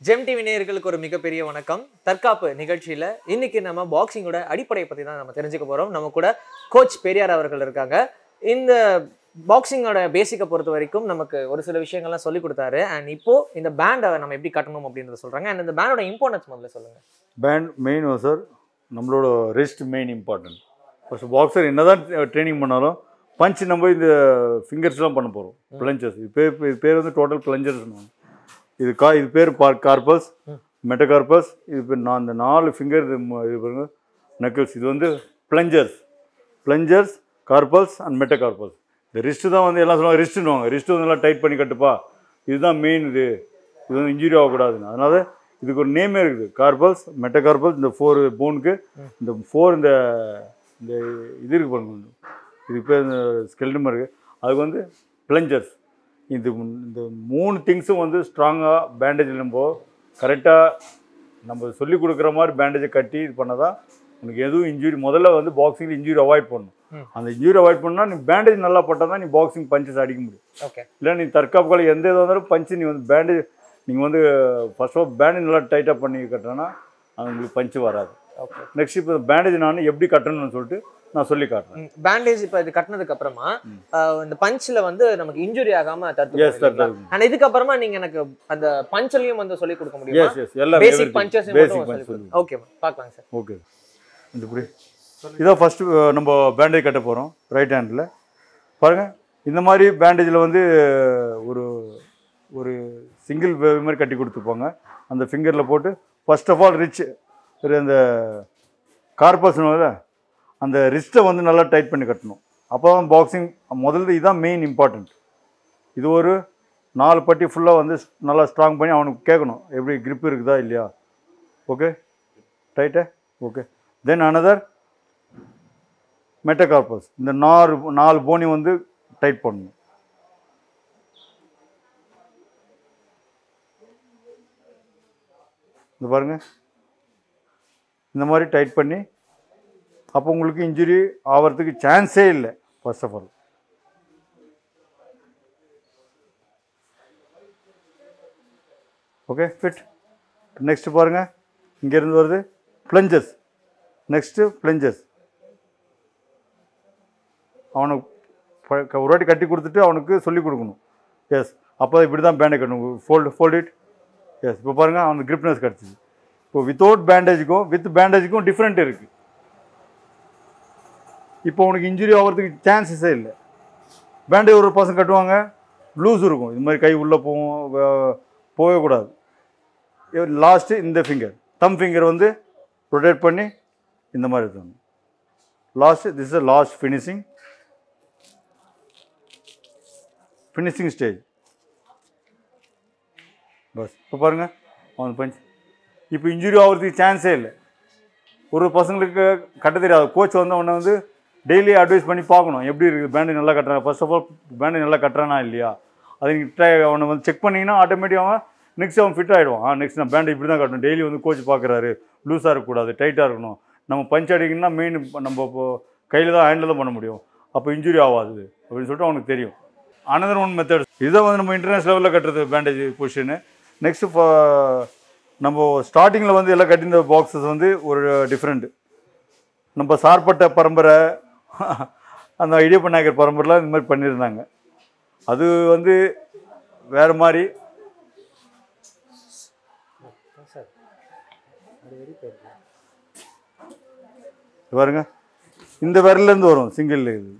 GeM TV நேயர்களுக்கு ஒரு மிகப்பெரிய வணக்கம் தற்காப்பு நிகழ்ச்சியில இன்னைக்கு நம்ம பாக்ஸிங்கோட அடிப்படையை பத்தி தான் நம்ம தெரிஞ்சுக்க போறோம் நம்ம கூட கோச் பெரியார் அவர்கள் இருக்காங்க இந்த பாக்ஸிங்கோட பேசிக்கை பொறுத்த வரைக்கும் நமக்கு ஒரு சில விஷயங்கள்லாம் சொல்லி கொடுத்தாரு அண்ட் இப்போ இந்த பேண்டை நம்ம எப்படி கட்டணும் அப்படின்றத சொல்றாங்க அண்ட் இந்த பேண்டோட இம்பார்ட்டன்ஸ் முதல்ல சொல்லுங்க பேண்ட் மெயின் சார் நம்மளோட rest main important first boxer என்ன தான் ட்ரைனிங் பண்ணாலும் பஞ்ச் நம்ம இந்த ஃபிங்கர்ஸ்லாம் பண்ண போகிறோம் பிளஞ்சர்ஸ் இது பேர் இது பேர் வந்து டோட்டல் பிளஞ்சர்ஸ் இது கா இது பேர் பார் கார்பல்ஸ் ம். மெட்டகார்பஸ் இது பேர் நான் இந்த நாலு ஃபிங்கர் இது ம- இது பாருங்க நக்கிள்ஸ் இது வந்து பிளஞ்சர்ஸ் பிளஞ்சர்ஸ் கார்பல்ஸ் அண்ட் மெட்டகார்பல்ஸ் இந்த ரிஸ்ட்டு தான் வந்து எல்லாம் சொல்லுவாங்க ரிஸ்ட்டுன்னுவாங்க ரிஸ்ட்டு வந்து எல்லாம் டைட் பண்ணி கட்டுப்பா இதுதான் மெயின் இது இது வந்து இன்ஜுரி ஆகக்கூடாதுன்னு அதனால இதுக்கு ஒரு நேமே இருக்குது கார்பல்ஸ் மெட்டகார்பல்ஸ் இந்த ஃபோர் போனுக்கு இந்த ஃபோர் இந்த இந்த இது இருக்கு பாருங்க இதுக்கு பேர் இந்த ஸ்கெல்டம் இருக்குது அதுக்கு வந்து பிளஞ்சர்ஸ் இது முன்- இந்த மூணு திங்ஸும் வந்து ஸ்ட்ராங்காக பேண்டேஜ் நம்ம கரெக்டாக நம்ம சொல்லி கொடுக்குற மாதிரி பேண்டேஜை கட்டி இது பண்ணால் தான் உனக்கு எதுவும் இன்ஜுரி முதல்ல வந்து பாக்ஸிங்கில் இன்ஜுரி அவாய்ட் ம். பண்ணணும் அந்த இன்ஜுரி அவாய்ட் பண்ணால் நீ பேண்டேஜ் நல்லா போட்டால் தான் நீ பாக்ஸிங் பஞ்சஸ் அடிக்க முடியும் ஓகே இல்லை நீ தற்காப்பு கலை எந்த இதாக இருந்தாலும் பஞ்சு நீ வந்து பேண்டேஜ் நீங்கள் வந்து ஃபர்ஸ்ட் ஆஃப் பேண்டேஜ் நல்லா டைட்டாக பண்ணி கட்டுறேன்னா அது உங்களுக்கு பஞ்சு வராது ஓகே நெக்ஸ்ட் இப்போ பேண்டேஜ் நான் எப்படி கட்டணும்னு சொல்லிட்டு நான் சொல்லி காட்டுறேன் பேண்டேஜ் இப்போ இது கட்டினதுக்கு அப்புறமா ஆஹ் இந்த பஞ்ச்ல வந்து நமக்கு இன்ஜுரி ஆகாம Yes, sir, தடுத்து தடுக்கும். அண்ட் இதுக்கப்புறமா நீங்க எனக்கு அந்த பஞ்ச்லயும் வந்து சொல்லி கொடுக்க முடியுமா எஸ் எஸ் எல்லாம் பேசிக் பஞ்சஸ் பேசிக் பஞ்ச் சொல்லி ஓகே பார்க்கலாம் சார் ஓகே இந்த இப்படி இதான் ஃபஸ்ட்டு நம்ம பேண்டேஜ் கட்ட போகிறோம் ரைட் ஹேண்டில் பாருங்கள் இந்த மாதிரி பேண்டேஜில் வந்து ஒரு ஒரு சிங்கிள் மாதிரி கட்டி கொடுத்துருப்பாங்க அந்த ஃபிங்கரில் போட்டு ஃபர்ஸ்ட் ஆஃப் ஆல் ரிச் ஒரு அந்த கார்பஸ்ல அந்த ரிஸ்ட்டை வந்து நல்லா டைட் பண்ணி கட்டணும் அப்போ தான் பாக்ஸிங் முதல்ல இதுதான் மெயின் இம்பார்ட்டண்ட் இது ஒரு நாலு பட்டி ஃபுல்லாக வந்து நல்லா ஸ்ட்ராங் பண்ணி அவனுக்கு கேட்கணும் எப்படி grip இருக்குதா இல்லையா ஓகே டைட்டா ஓகே தென் அனதர் மெட்டகார்பஸ் இந்த நாலு நாலு போனி வந்து டைட் பண்ணணும் இந்த பாருங்க இந்த மாதிரி டைட் பண்ணி அப்போ உங்களுக்கு இன்ஜுரி ஆகிறதுக்கு சான்ஸே இல்லை first of all okay fit next பாருங்கள் இங்கேருந்து வருது பிளஞ்சஸ் நெக்ஸ்ட்டு பிளஞ்சஸ் அவனுக்கு ப- க- ஒரு வாட்டி கட்டி கொடுத்துட்டு அவனுக்கு சொல்லி கொடுக்கணும் எஸ் அப்போ இப்படி தான் பேண்டேஜ் கட்டணும் ஃபோல்டு ஃபோல்ட் இட் எஸ் இப்போ பாருங்கள் அவனுக்கு கிரிப்னஸ் கிடச்சிது இப்போ வித்தவுட் பேண்டேஜுக்கும் வித் பேண்டேஜுக்கும் டிஃப்ரெண்ட் இருக்குது இப்போ உனக்கு இன்ஜுரி ஆகிறதுக்கு சான்சஸே இல்லை பேண்டேஜ் ஒரு பசங்க கட்டுவாங்க லூஸ் இருக்கும் இது மாதிரி கை உள்ளே போகும் வ- போகவே கூடாது லாஸ்ட்டு இந்த ஃபிங்கர் தம் ஃபிங்கர் வந்து ரொட்டேட் பண்ணி இந்த மாதிரி இருக்கணும் last this is last finishing finishing stage பஸ் இப்போ பாருங்கள் அவன் பஞ்ச் இப்போ இன்ஜுரி ஆகிறதுக்கு சான்ஸே இல்லை ஒரு பசங்களுக்கு கட்ட தெரியாது கோச் வந்து அவனை வந்து டெய்லி அட்வைஸ் பண்ணி பார்க்கணும் எப்படி இருக்குது பேண்டு நல்லா கட்டுறான் ஃபர்ஸ்ட் ஆஃப் ஆல் பேண்டு நல்லா கட்டுறானா இல்லையா அதை நீங்கள் ட்ரை அவனை வந்து செக் பண்ணிங்கன்னா ஆட்டோமேட்டிக் அவன் நெக்ஸ்ட் அவன் ஃபிட் ஆகிடுவான் ஆ நெக்ஸ்ட் நான் பேண்டு இப்படி தான் கட்டணும் டெய்லி வந்து கோச் பார்க்குறாரு லூஸாக இருக்கக்கூடாது டைட்டாக இருக்கணும் நம்ம பஞ்ச் அடிக்கணும்னா மெயின் நம்ம இப்போ கையில் தான் ஹேண்டில் தான் பண்ண முடியும் அப்போ இன்ஜுரி ஆகாது அப்படின்னு சொல்லிட்டு அவனுக்கு தெரியும் அனதர் ஒன் மெத்தட் இதை வந்து நம்ம இன்டர்நேஷனல் லெவலில் கட்டுறது பேண்டேஜ் பொசிஷனு நெக்ஸ்ட்டு நம்ம ஸ்டார்டிங்கில் வந்து எல்லாம் கட்டியிருந்த பாக்ஸஸ் வந்து ஒரு டிஃப்ரெண்ட் நம்ம சார்பட்ட பரம்பரை அந்த இடியப்ப நாயக்கர் பரம்பரைலாம் இந்த மாதிரி பண்ணியிருந்தாங்க அது வந்து வேறு மாதிரி சார் இது பாருங்க இந்த விரல்லேருந்து வரும் சிங்கிள் இது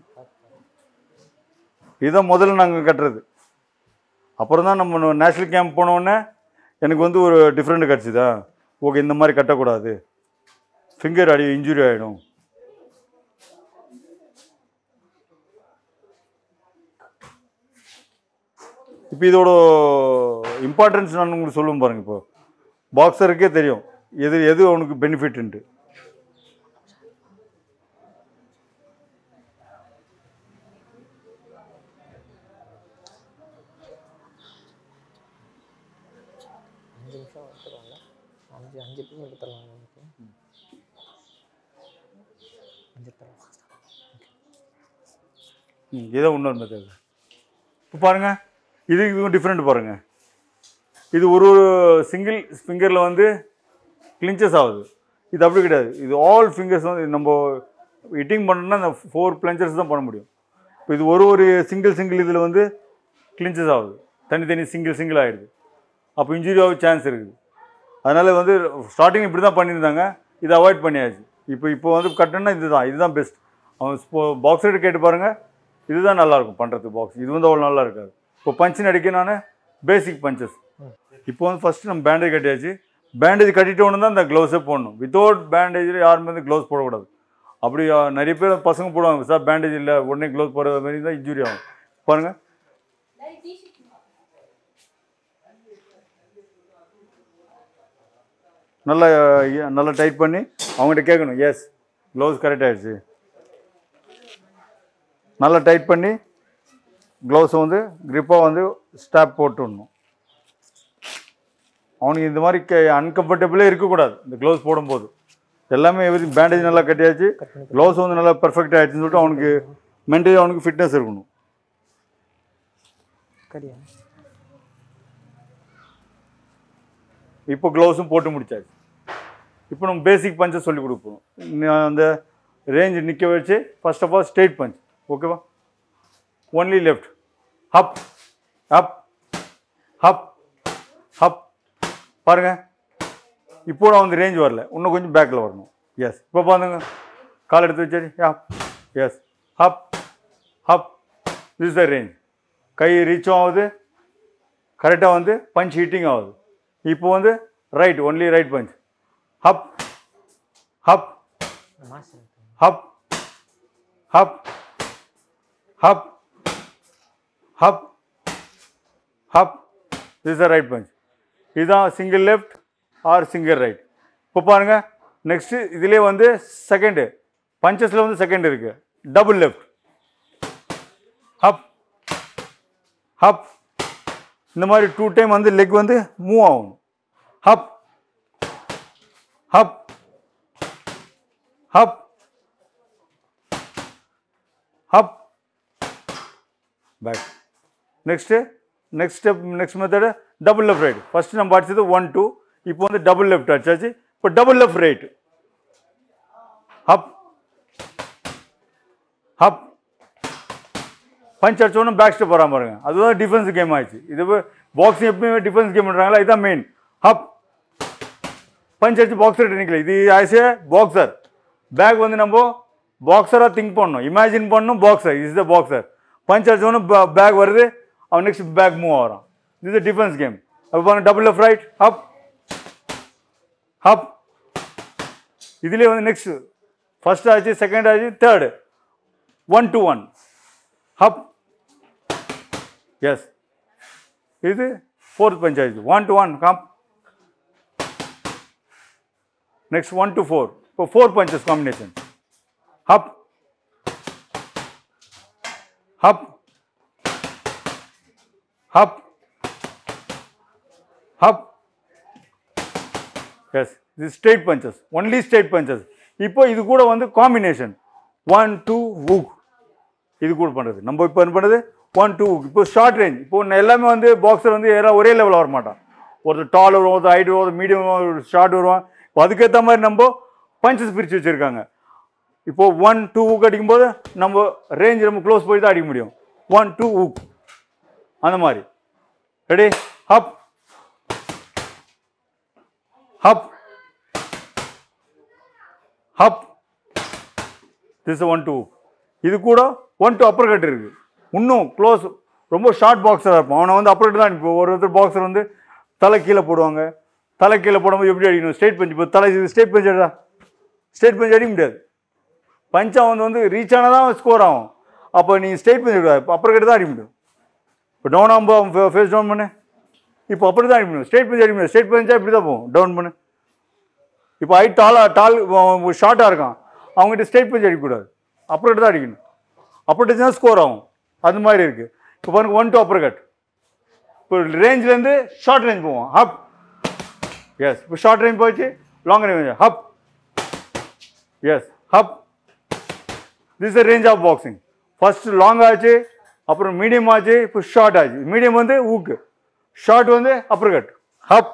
இதுதான் முதல்ல நாங்கள் கட்டுறது அப்புறம் தான் நம்ம நேஷ்னல் கேம்ப் போனோடனே எனக்கு வந்து ஒரு டிஃப்ரெண்ட் கிடச்சிதா ஓகே இந்த மாதிரி கட்டக்கூடாது ஃபிங்கர் அடி இன்ஜுரி ஆகிடும் இப்போ இதோட இம்பார்ட்டன்ஸ் நான் உங்களுக்கு சொல்லுவேன் பாருங்க இப்போ பாக்ஸருக்கே தெரியும் எது எது அவனுக்கு பெனிஃபிட்ன்ட்டு அஞ்சு நிமிஷம் எடுத்துருவாங்க அஞ்சு அஞ்சு பேர் எடுத்துடலாம் எனக்கு அஞ்சு தரலாம் ம் இதான் இன்னொரு மெத்தட் இப்போ பாருங்கள் இது இதுவும் டிஃப்ரெண்ட் பாருங்கள் இது ஒரு ஒரு சிங்கிள் ஃபிங்கரில் வந்து கிளின்ச்சஸ் ஆகுது இது அப்படி கிடையாது இது ஆல் ஃபிங்கர்ஸ் வந்து நம்ம ஹிட்டிங் பண்ணோம்னா அந்த ஃபோர் பிளஞ்சர்ஸ் தான் பண்ண முடியும் இப்போ இது ஒரு ஒரு சிங்கிள் சிங்கிள் இதில் வந்து கிளின்ச்சஸ் ஆகுது தனித்தனி சிங்கிள் சிங்கிள் ஆகிடுது அப்போ இன்ஜுரி ஆக சான்ஸ் இருக்குது அதனால் வந்து ஸ்டார்டிங் இப்படி தான் பண்ணியிருந்தாங்க இதை அவாய்ட் பண்ணியாச்சு இப்போ இப்போ வந்து கட்டணும்னா இதுதான் இதுதான் பெஸ்ட் அவன் பாக்ஸ் ரேட் கேட்டு பாருங்கள் இதுதான் நல்லாயிருக்கும் பண்ணுறதுக்கு பாக்ஸ் இது வந்து அவ்வளோ நல்லா இருக்காது இப்போ பஞ்சு அடிக்க நான் பேசிக் பஞ்சஸ் இப்போ வந்து ஃபஸ்ட்டு நம்ம பேண்டேஜ் கட்டியாச்சு பேண்டேஜ் கட்டிட்டோன்னு தான் இந்த க்ளவுஸே போடணும் வித்தவுட் பேண்டேஜில் யாருமே வந்து க்ளவுஸ் போடக்கூடாது அப்படி ஆ, நிறைய பேர் பசங்க போடுவாங்க சார் பேண்டேஜ் இல்லை உடனே க்ளவுஸ் போடுற மாதிரி தான் இன்ஜுரி ஆகும் பாருங்கள் நல்லா அஹ், நல்லா டைட் பண்ணி அவங்ககிட்ட கேட்கணும் எஸ் க்ளவுஸ் கரெக்ட் ஆயிடுச்சு நல்லா டைட் பண்ணி க்ளவுஸை வந்து க்ரிப்பாக வந்து ஸ்டாப் போட்டு விடணும் அவனுக்கு இந்த மாதிரி கே அன்கம்ஃபர்டபுளே இருக்கக்கூடாது இந்த க்ளவுஸ் போடும்போது எல்லாமே எவ்ரி பேண்டேஜ் நல்லா கட்டியாச்சு க்ளவுஸ் வந்து நல்லா பெர்ஃபெக்ட் ஆயிடுச்சுன்னு சொல்லிட்டு அவனுக்கு மென்டலி அவனுக்கு ஃபிட்னஸ் இருக்கணும் கரியா இப்போ க்ளவுஸும் போட்டு முடிச்சாச்சு இப்போ நம்ம பேசிக் பஞ்சை சொல்லி கொடுப்போம் ந- அந்த ரேஞ்ச் நிற்க வச்சு first of all straight punch ஓகேவா only left hup hup hup hup பாருங்க இப்போ நான் வந்து ரேஞ்ச் வரல இன்னும் கொஞ்சம் பேக்கில் வரணும் எஸ் இப்போ பாருங்க கால் எடுத்து வச்சாரு hup yes hup hup this the range கை ரீச்சும் ஆகுது கரெக்டாக வந்து பஞ்ச் ஹீட்டிங் ஆகுது இப்போ வந்து right only right punch hup hup மாசம் hup hup hup hup hup this right punch இதுதான் single left or single right இப்போ பாருங்க நெக்ஸ்ட் இதுலேயே வந்து செகண்டு பஞ்சஸில் வந்து செகண்ட் இருக்கு டபுள் லெஃப்ட் ஹப் ஹப் இந்த மாதிரி டூ டைம் வந்து லெக் வந்து மூவ் ஆகும் hup hup hup hup back next next step next method double left right first நம்ம அடிச்சது ஒன் டூ இப்போ வந்து டபுள் லெஃப்ட் அடிச்சாச்சு இப்போ double left right hup hup punch அடிச்சோன்னு பேக் ஸ்டெப் வராம பாருங்க அதுதான் டிஃபென்ஸ் கேம் ஆயிடுச்சு இது பாக்ஸிங் எப்பயுமே டிஃபென்ஸ் கேம் பண்ணுறாங்களா இதுதான் மெயின் ஹப் பஞ்ச் அடிச்சு பாக்ஸர் நிற்கல இது ஆஸ் ஏ பாக்ஸர் பேக் வந்து நம்ம பாக்ஸராக திங்க் பண்ணணும் இமேஜின் பண்ணணும் boxer is the boxer punch அடிச்சோன்னு பேக் வருது அவன் நெக்ஸ்ட் பேக் மூவ் ஆகிறான் இது டிஃபென்ஸ் கேம் அப்போ பாருங்க double left right hup hup இதுலேயே வந்து நெக்ஸ்ட் ஃபர்ஸ்ட் ஆச்சு செகண்ட் ஆச்சு third one two one hup yes இது ஃபோர்த் பஞ்ச் ஆயிடுச்சு one two one come next one two four இப்போ four punches combination hup hup hup hup yes இது straight punches only straight punches இப்போ இது கூட வந்து காம்பினேஷன் ஒன் டூ ஊக் இது கூட பண்ணுறது நம்ம இப்போ என்ன பண்ணுறது ஒன் டூ இப்போ ஷார்ட் ரேஞ்ச் இப்போ நான் எல்லாமே வந்து பாக்ஸர் வந்து எல்லாம் ஒரே லெவலில் வர மாட்டான் ஒருத்தர் டால் வருவான் ஒருத்தர் ஹைட் வருவான் மீடியம் ஷார்ட் வருவான் இப்போ அதுக்கேற்ற மாதிரி நம்ம பஞ்சஸ் பிரித்து வச்சுருக்காங்க இப்போ ஒன் டூ ஊக் அடிக்கும்போது நம்ம ரேஞ்ச் நம்ம க்ளோஸ் போய் தான் அடிக்க முடியும் ஒன் டூ ஊக் அந்த மாதிரி ready hup hup hup this one two இது கூட ஒன் டூ அப்பர் கட் இருக்கு இன்னும் க்ளோஸ் ரொம்ப ஷார்ட் பாக்ஸராக இருப்பான் அவனை வந்து அப்பர் தான் இப்போ ஒரு ஒருத்தர் பாக்ஸர் வந்து தலை கீழே போடுவாங்க தலை கீழே போடும்போது எப்படி அடிக்கணும் ஸ்டேட் பஞ்ச் இப்போ தலை ஸ்டேட் பஞ்ச் அடிடா ஸ்டேட் பஞ்ச் அடிக்க முடியாது பஞ்ச் அவன் வந்து ரீச் ஆனால் தான் ஸ்கோர் ஆகும் அப்போ நீ ஸ்டேட் பஞ்ச் அடிக்கூடாது இப்போ அப்பர் கட்டு தான் அடிக்க முடியும் இப்போ டவுன் ஆகும்போது ஃபேஸ் டவுன் பண்ணு இப்போ அப்படி தான் அடிக்க முடியும் ஸ்டேட் பஞ்ச் அடிக்க முடியாது ஸ்டேட் பஞ்சா இப்படி தான் போகும் டவுன் பண்ணு இப்போ ஹைட் டாலா டால் ஷார்ட்டாக இருக்கான் அவங்ககிட்ட ஸ்டேட் பஞ்ச் அடிக்கக்கூடாது அப்புறம் தான் அடிக்கணும் அப்புறம் அடிச்சுனா ஸ்கோர் ஆகும் அது மாதிரி இருக்குது இப்போ பாருங்க ஒன் டு அப்பர் கட் இப்போ ரேஞ்ச்லேருந்து ஷார்ட் ரேஞ்ச் போவோம் ஹப் எஸ் இப்போ ஷார்ட் ரேஞ்ச் போச்சு long range hup yes hup this the range of boxing first long ஆச்சு அப்புறம் மீடியம் ஆச்சு இப்போ ஷார்ட் ஆச்சு மீடியம் வந்து ஊக்கு ஷார்ட் வந்து uppercut hup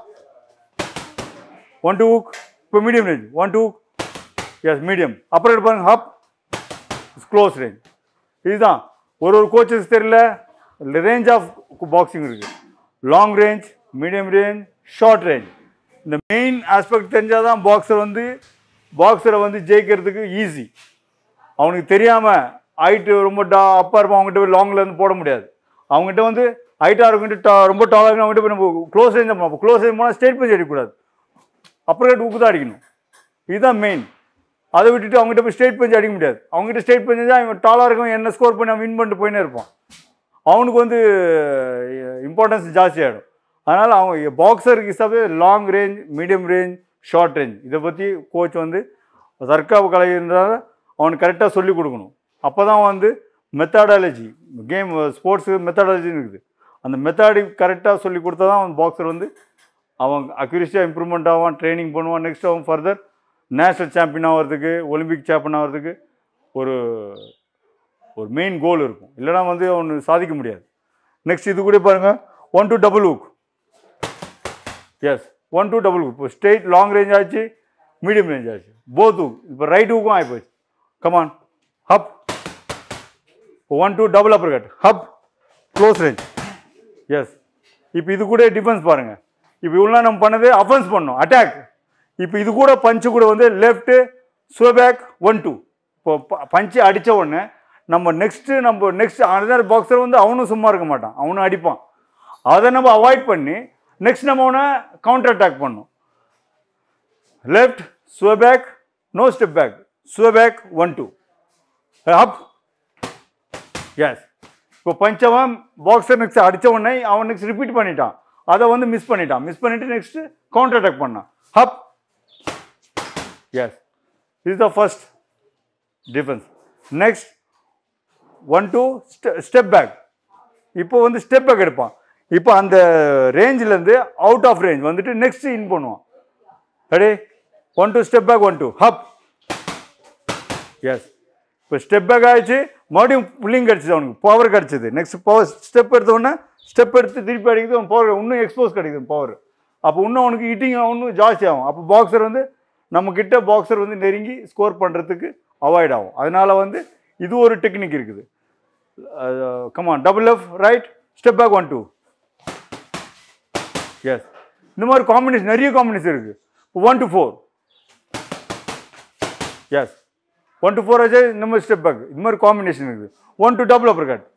one two இப்போ medium range one two yes medium அப்புறம் பாருங்க ஹப் க்ளோஸ் ரேஞ்ச் இதுதான் ஒரு ஒரு கோச்சஸ் தெரியல ரேஞ்ச் ஆஃப் பாக்ஸிங் இருக்குது long range medium range short range இந்த மெயின் ஆஸ்பெக்ட் தெரிஞ்சால் தான் பாக்ஸர் வந்து பாக்ஸரை வந்து ஜெயிக்கிறதுக்கு ஈஸி அவனுக்கு தெரியாமல் ஹைட்டு ரொம்ப டா அப்பா இருப்பான் அவங்ககிட்ட போய் லாங்கில் இருந்து போட முடியாது அவங்ககிட்ட வந்து ஹைட்டாக இருக்கிட்டு டா ரொம்ப டாலாக இருக்கும் அவங்ககிட்ட போய் நம்ம க்ளோஸ் ரேஞ்ச் பண்ணோம் க்ளோஸ் ரேஞ்ச் போனால் ஸ்டேட் பஞ்ச் அடிக்கக்கூடாது அப்புறம் ஊக்கு தான் அடிக்கணும் இதுதான் மெயின் அதை விட்டுட்டு அவங்ககிட்ட போய் ஸ்டேட் பஞ்ச் அடிக்க முடியாது அவங்ககிட்ட ஸ்டேட் பஞ்ச் தான் இவன் டாலாக இருக்கும் என்ன ஸ்கோர் பண்ணி அவன் வின் பண்ணிட்டு போயினே இருப்பான் அவனுக்கு வந்து இம்பார்ட்டன்ஸ் ஜாஸ்தியாகிடும் அதனால் அவங்க பாக்ஸருக்கு இஷ்டப்பே long range medium range short range இதை பற்றி கோச் வந்து தற்காப்பு கலைன்றதால அவனுக்கு கரெக்டாக சொல்லிக் கொடுக்கணும் அப்போ தான் வந்து மெத்தடாலஜி கேம் ஸ்போர்ட்ஸுக்கு மெத்தடாலஜின்னு இருக்குது அந்த மெத்தடி கரெக்டாக சொல்லி கொடுத்தா தான் அவன் பாக்ஸர் வந்து அவன் அக்யூரிஸியாக இம்ப்ரூவ்மெண்ட் ஆவான் ட்ரைனிங் பண்ணுவான் நெக்ஸ்ட் அவன் ஃபர்தர் நேஷ்னல் சாம்பியன் ஆகிறதுக்கு ஒலிம்பிக் சாம்பியன் ஆகிறதுக்கு ஒரு ஒரு மெயின் கோல் இருக்கும் இல்லைனா வந்து அவனு சாதிக்க முடியாது நெக்ஸ்ட் இது கூட பாருங்கள் one two double hook yes one two double hook இப்போ ஸ்ட்ரெயிட் லாங் ரேஞ்ச் ஆச்சு மீடியம் ரேஞ்ச் ஆச்சு போத் ஹூக் இப்போ ரைட் ஹூக்கும் ஆகிப்போச்சு come on hup one two double uppercut hup close range yes இப்போ இது கூட டிஃபென்ஸ் பாருங்க இப்போ இவ்வளோ நம்ம பண்ணது அஃபென்ஸ் பண்ணோம் அட்டாக் இப்போ இது கூட பஞ்சு கூட வந்து லெஃப்ட்டு ஸ்லோபேக் ஒன் டூ இப்போ பஞ்சு அடித்த உடனே நம்ம நெக்ஸ்ட்டு நம்ம நெக்ஸ்ட் அதர் பாக்ஸர் வந்து அவனும் சும்மா இருக்க மாட்டான் அவனும் அடிப்பான் அதை நம்ம அவாய்ட் பண்ணி நெக்ஸ்ட் நம்ம அவனை கவுண்டர் அட்டாக் பண்ணோம் left slow back no step back slow back one two up yes இப்போ பஞ்சவன் பாக்ஸர் நெக்ஸ்ட் அடித்த உடனே அவன் நெக்ஸ்ட் ரிப்பீட் பண்ணிட்டான் அதை வந்து மிஸ் பண்ணிட்டான் மிஸ் பண்ணிட்டு நெக்ஸ்ட் கவுண்டர் அட்டாக் பண்ணான் hup yes is the first defence next one two step back இப்போ வந்து ஸ்டெப் பேக் எடுப்பான் இப்போ அந்த ரேஞ்சிலேருந்து அவுட் ஆஃப் ரேஞ்ச் வந்துட்டு நெக்ஸ்ட் இன் பண்ணுவான் ready one two step back one two hup yes இப்போ ஸ்டெப் பேக் ஆயிடுச்சு மறுபடியும் புல்லிங் கிடச்சிது அவனுக்கு பவர் கிடச்சிது நெக்ஸ்ட் பவர் ஸ்டெப் எடுத்த உடனே ஸ்டெப் எடுத்து திருப்பி அடிக்குது அவன் பவர் இன்னும் எக்ஸ்போஸ் கிடைக்குது பவர் அப்போ இன்னும் அவனுக்கு ஹிட்டிங் இன்னும் ஜாஸ்தி ஆகும் அப்போ பாக்ஸர் வந்து நம்ம கிட்ட பாக்ஸர் வந்து நெருங்கி ஸ்கோர் பண்ணுறதுக்கு அவாய்ட் ஆகும் அதனால வந்து இது ஒரு டெக்னிக் இருக்குது come on double F right step back one two yes இந்த மாதிரி காம்பினேஷன் நிறைய காம்பினேஷன் இருக்குது one two four yes one two four ஆச்சு இந்த மாதிரி ஸ்டெப் பேக் இந்த மாதிரி காம்பினேஷன் இருக்குது one two double uppercut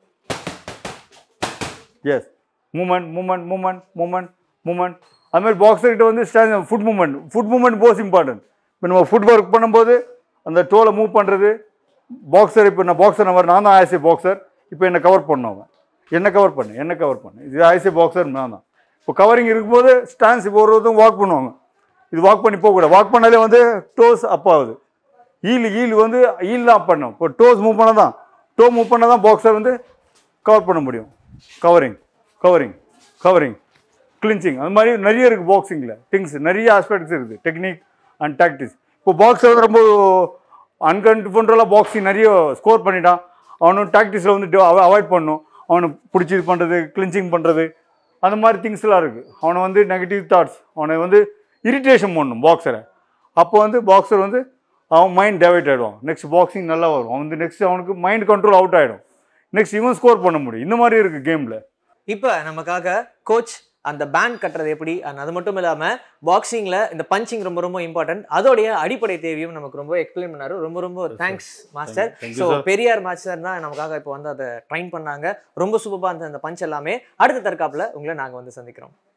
yes movement movement movement movement movement அது மாதிரி பாக்ஸர்கிட்ட வந்து stand foot movement foot movement most important இப்போ நம்ம ஃபுட் ஒர்க் பண்ணும்போது அந்த டோலை மூவ் பண்ணுறது பாக்ஸர் இப்போ நான் பாக்ஸர் நம்பர் நான் தான் ஆயிசி பாக்ஸர் இப்போ என்னை கவர் பண்ணோம் அவன் என்ன கவர் பண்ணு என்ன கவர் பண்ணு இது ஆயிசி பாக்ஸர் நான் தான் இப்போ கவரிங் இருக்கும்போது ஸ்டான்ஸ் இப்போ ஒரு ஒருத்தரும் வாக் பண்ணுவாங்க இது வாக் பண்ணி போகக்கூடாது வாக் பண்ணாலே வந்து டோஸ் அப் ஆகுது ஈல் ஈல் வந்து ஈல் தான் பண்ணும் இப்போ டோஸ் மூவ் பண்ணால் தான் டோ மூவ் பண்ணால் தான் பாக்ஸர் வந்து கவர் பண்ண முடியும் கவரிங் கவரிங் கவரிங் கிளின்ச்சிங் அது மாதிரி நிறைய இருக்குது பாக்ஸிங்கில் திங்ஸ் நிறைய ஆஸ்பெக்ட்ஸ் இருக்குது டெக்னிக் அண்ட் டாக்டிக்ஸ் இப்போ பாக்ஸர் வந்து ரொம்ப அன்கன்ஃபோன்ட்ரலாக பாக்ஸிங் நிறைய ஸ்கோர் பண்ணிட்டான் அவனும் டாக்டிக்ஸில் வந்து அவாய்ட் பண்ணும் அவனை பிடிச்சி இது பண்ணுறது கிளின்ச்சிங் பண்ணுறது அந்த மாதிரி திங்ஸ்லாம் இருக்குது அவனை வந்து நெகட்டிவ் தாட்ஸ் அவனை வந்து இரிட்டேஷன் பண்ணும் பாக்ஸரை அப்போ வந்து பாக்ஸர் வந்து அவன் மைண்ட் டைவர்ட் ஆகிடுவான் நெக்ஸ்ட் பாக்ஸிங் நல்லா வரும் அவன் வந்து நெக்ஸ்ட் அவனுக்கு மைண்ட் கண்ட்ரோல் அவுட் ஆகிடும் நெக்ஸ்ட் இவன் ஸ்கோர் பண்ண முடியும் இந்த மாதிரி இருக்குது கேமில் இப்போ நமக்காக கோச் அந்த பேண்ட் கட்டுறது எப்படி and அது மட்டும் இல்லாம பாக்ஸிங்ல இந்த பஞ்சிங் ரொம்ப ரொம்ப இம்பார்ட்டன்ட் அதோடைய அடிப்படை தேவையும் நமக்கு ரொம்ப எக்ஸ்பிளைன் பண்ணாரு ரொம்ப ரொம்ப thanks master Thank you, so sir. Periyar master தான் நமக்காக இப்போ வந்து அதை ட்ரைன் பண்ணாங்க ரொம்ப சூப்பராக இருந்த அந்த பஞ்ச் எல்லாமே அடுத்த தற்காப்புல உங்களை நாங்க வந்து சந்திக்கிறோம்